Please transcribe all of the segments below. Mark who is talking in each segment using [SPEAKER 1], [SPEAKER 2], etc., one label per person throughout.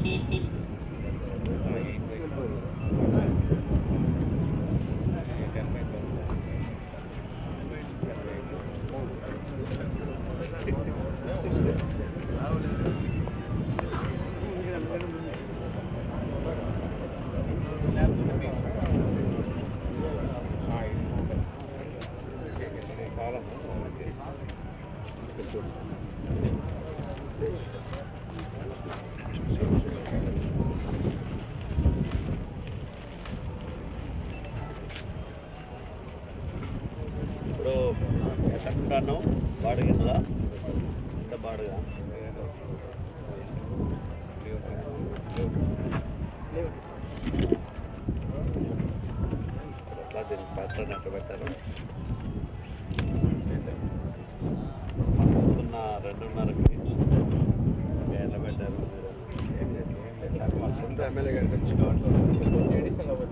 [SPEAKER 1] ఇప్పుడు ఎక్కడుంటాను బాడుగ ఇందా ఎంత బాడుగ ఎట్లా దీనికి ప్యాటర్న్ ఎట్లా పెట్టారు మనం వస్తున్న రెండున్నరకి ఎట్లా పెట్టారు మీరు
[SPEAKER 2] మా సొంత ఎమ్మెల్యే గారు తెచ్చుకోవాలి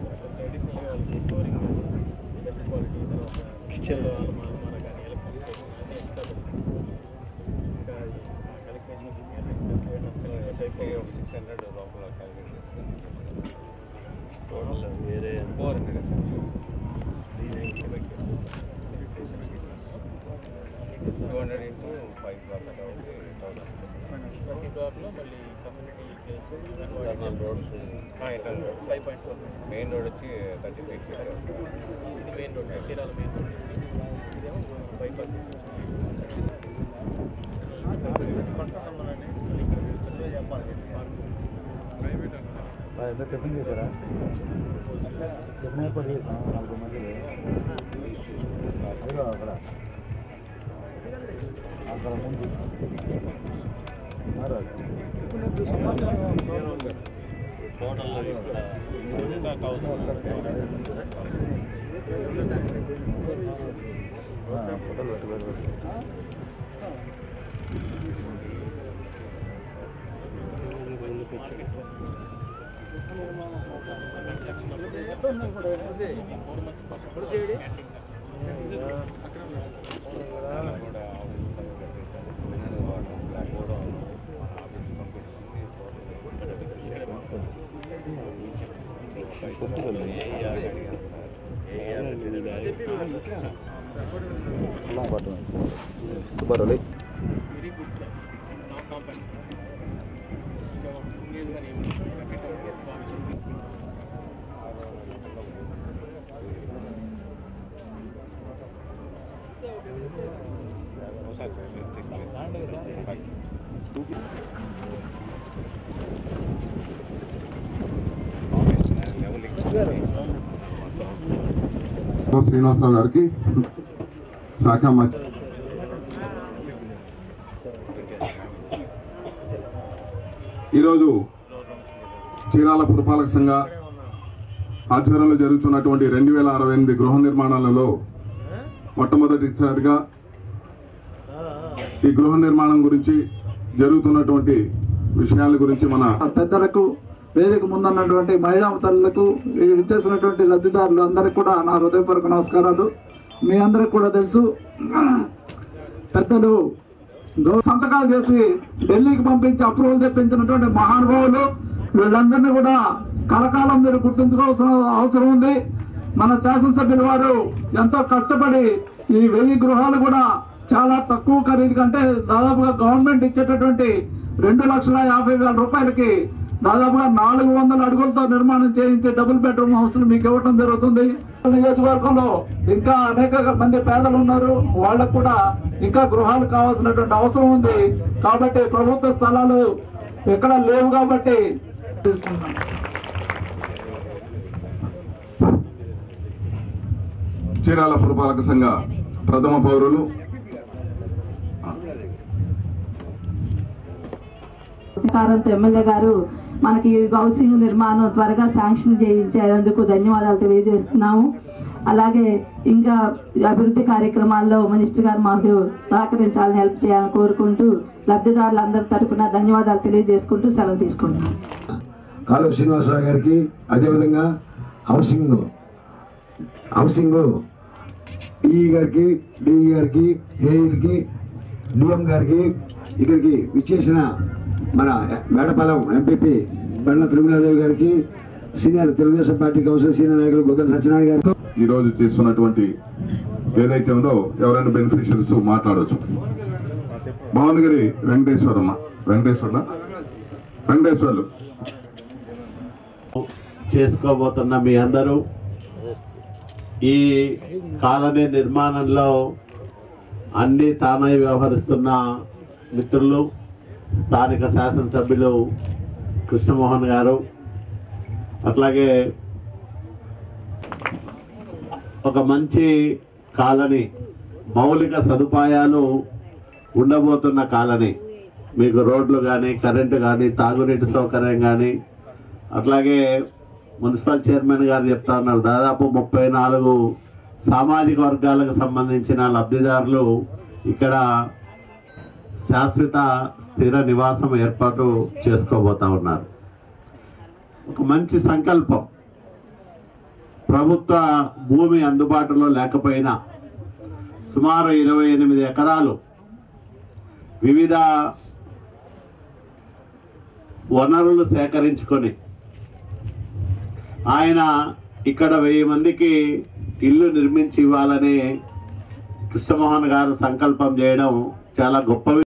[SPEAKER 1] టోటల్ వేరే ఇంటర్నల్ రోడ్స్
[SPEAKER 2] మెయిన్ రోడ్ వచ్చి thirty five feet
[SPEAKER 3] main road Chirala main road ఇదేమో బైపాస్
[SPEAKER 4] ఎంత టిఫిన్ చేశారా టిఫిన్ ఏర్పాటు చేసాం నాలుగు మంది అదిగో అక్కడ అక్కడ ముందు మరి అది.
[SPEAKER 1] టోటల్ ఇక్కడ ఇంకా కావుతుంది
[SPEAKER 4] ఆ, ఫోటోలు పెట్టి పెట్టి పెట్టి. అల్లం పట్టు బరోలే
[SPEAKER 3] వెరీ గుడ్ సార్ నా కాంపనీ ఇంకేది కానీ
[SPEAKER 5] శ్రీనివాసరావు గారికి శాఖ మంత్రి ఈరోజు చీరాల పురపాలక సంఘ ఆధ్వర్యంలో జరుగుతున్నటువంటి రెండు వేల అరవై ఎనిమిది గృహ నిర్మాణాలలో మొట్టమొదటిసారిగా ఈ గృహ నిర్మాణం గురించి జరుగుతున్నటువంటి విషయాల గురించి మన
[SPEAKER 6] పెద్దలకు వేదిక ముందున్నటువంటి మహిళా తల్లులకు ఇచ్చేసినటువంటి లబ్ధిదారులు అందరికీ కూడా నా హృదయపూర్వక నమస్కారాలు మీ అందరికి కూడా తెలుసు పెద్దలు గౌ- సంతకాలు చేసి ఢిల్లీకి పంపించి అప్రూవల్ తెప్పించినటువంటి మహానుభావులు వీళ్ళందరినీ కూడా కలకాలం మీరు గుర్తుంచుకోవాల్సిన అవసరం ఉంది మన శాసనసభ్యుల వారు ఎంతో కష్టపడి ఈ వెయ్యి గృహాలు కూడా చాలా తక్కువ ఖరీదు కంటే దాదాపుగా గవర్నమెంట్ ఇచ్చేటటువంటి రెండు లక్షల యాభై వేల రూపాయలకి దాదాపుగా నాలుగు వందల అడుగులతో నిర్మాణం చేయించి డబుల్ బెడ్రూమ్ హౌస్లు మీకు ఇవ్వడం జరుగుతుంది నియోజకవర్గంలో ఇంకా అనేక మంది పేదలు ఉన్నారు వాళ్ళకు కూడా ఇంకా గృహాలు కావాల్సినటువంటి అవసరం ఉంది కాబట్టి ప్రభుత్వ స్థలాలు ఎక్కడ లేవు కాబట్టి తీసుకుంటాం
[SPEAKER 5] చీరాల పురపాలక సంఘ ప్రథమ పౌరులు
[SPEAKER 7] సహకారంతో ఎమ్మెల్యే గారు మనకి హౌసింగ్ నిర్మాణం త్వరగా శాంక్షన్ చేయించేందుకు ధన్యవాదాలు తెలియజేస్తున్నాము అలాగే ఇంకా అభివృద్ధి కార్యక్రమాల్లో మినిస్టర్ గారు మాకు సహకరించాలని హెల్ప్ చేయాలని కోరుకుంటూ లబ్ధిదారులందరి తరపున ధన్యవాదాలు తెలియజేసుకుంటూ సెలవు తీసుకుంటున్నాం
[SPEAKER 8] కాలువ శ్రీనివాసరావు గారికి అదేవిధంగా హౌసింగ్ హౌసింగ్ ఈ గారికి డిఈ గారికి ఏఈకి డిఎం గారికి ఇక్కడికి విచ్చేసిన మన మేడపాలెం ఎంపీపీ బండ్ల తిరుమలాదేవి గారికి senior Telugudesam party councillor senior నాయకులు గొద్దల సత్యనారాయణ గారికి
[SPEAKER 5] ఈ రోజు చేస్తున్నటువంటి ఏదైతే ఉందో ఎవరైనా బెనిఫిషియరీస్ మాట్లాడవచ్చు భువనగిరి వెంకటేశ్వరమ్మ వెంకటేశ్వర్ల వెంకటేశ్వర్లు
[SPEAKER 1] చేసుకోబోతున్న మీ అందరూ ఈ కాలనీ నిర్మాణంలో అన్ని తానై వ్యవహరిస్తున్న మిత్రులు స్థానిక శాసనసభ్యులు కృష్ణమోహన్ గారు అట్లాగే ఒక మంచి కాలనీ మౌలిక సదుపాయాలు ఉండబోతున్న కాలనీ మీకు రోడ్లు కానీ కరెంటు కానీ తాగునీటి సౌకర్యం కానీ అట్లాగే మున్సిపల్ చైర్మన్ గారు చెప్తా ఉన్నారు దాదాపు ముప్పై నాలుగు సామాజిక వర్గాలకు సంబంధించిన లబ్ధిదారులు ఇక్కడ శాశ్వత స్థిర నివాసం ఏర్పాటు చేసుకోబోతా ఉన్నారు ఒక మంచి సంకల్పం ప్రభుత్వ భూమి అందుబాటులో లేకపోయినా సుమారు ఇరవై ఎనిమిది ఎకరాలు వివిధ వనరులు సేకరించుకొని ఆయన ఇక్కడ వెయ్యి మందికి ఇల్లు నిర్మించి ఇవ్వాలని కృష్ణమోహన్ గారు సంకల్పం చేయడం చాలా గొప్ప